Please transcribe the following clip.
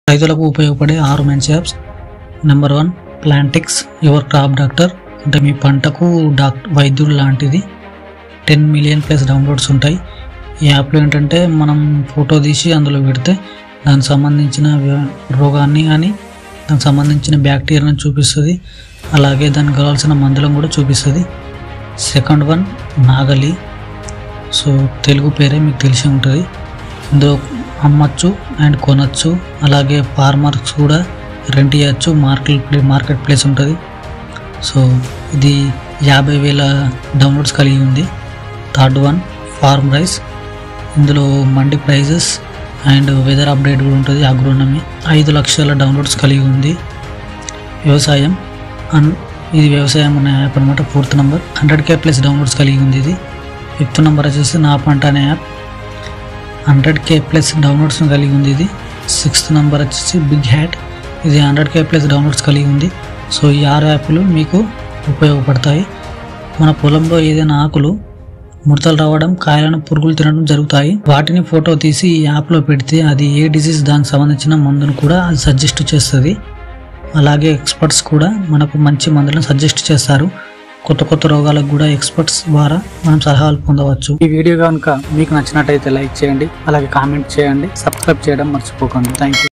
రైతులకు ఉపయోగపడే ఆరు మంచి apps number one Plantix your crop doctor అంటే మీ పంటకు డాక్ వైద్యుడు లాంటిది టెన్ మిలియన్ ప్లస్ డౌన్లోడ్స్ ఉంటాయి ఈ యాప్లో ఏంటంటే మనం ఫోటో తీసి అందులో పెడితే దానికి సంబంధించిన వ్య- రోగాన్ని కానీ దానికి సంబంధించిన బ్యాక్టీరియాని చూపిస్తుంది అలాగే దానికి కావాల్సిన మందులను కూడా చూపిస్తుంది సెకండ్ వన్ నాగలి సో తెలుగు పేరే మీకు తెలిసి ఉంటుంది ఇందులో అమ్మచ్చు అండ్ కొనచ్చు అలాగే ఫార్మర్స్ కూడా రెంట్ చేయొచ్చు మార్కెట్ ప్లే మార్కెట్ ప్లేస్ ఉంటుంది సో ఇది యాభై వేల డౌన్లోడ్స్ కలిగి ఉంది థర్డ్ వన్ ఫార్మ్ రైస్ ఇందులో mandi prices and weather update కూడా ఉంటుంది అగ్రోనమీ ఐదు లక్షల డౌన్లోడ్స్ కలిగి ఉంది వ్యవసాయం అన్ ఇది వ్యవసాయం అనే యాప్ అనమాట fourth number hundred K plus downloads కలిగి ఉంది ఇది ఫిఫ్త్ నెంబర్ వచ్చేసి నా పంట అనే app hundred K plus downloads కలిగి ఉంది ఇది సిక్స్త్ నెంబర్ వచ్చేసి బిగ్ హ్యాట్ ఇది హండ్రెడ్ కే ప్లస్ డౌన్లోడ్స్ కలిగి ఉంది సో ఈ ఆరు యాప్లు మీకు ఉపయోగపడతాయి మన పొలంలో ఏదైనా ఆకులు ముడతలు రావడం కాయలను పురుగులు తినడం జరుగుతాయి వాటిని ఫోటో తీసి ఈ యాప్లో పెడితే అది ఏ డిసీజ్ దానికి సంబంధించిన మందును కూడా అది సజెస్ట్ చేస్తుంది అలాగే ఎక్స్పర్ట్స్ కూడా మనకు మంచి మందులను సజెస్ట్ చేస్తారు కొత్త కొత్త రోగాలకు కూడా ఎక్స్పర్ట్స్ ద్వారా మనం సలహాలు పొందవచ్చు ఈ వీడియో కనుక మీకు నచ్చినట్టయితే లైక్ చేయండి అలాగే కామెంట్ చేయండి సబ్స్క్రైబ్ చేయడం మర్చిపోకండి థ్యాంక్ యూ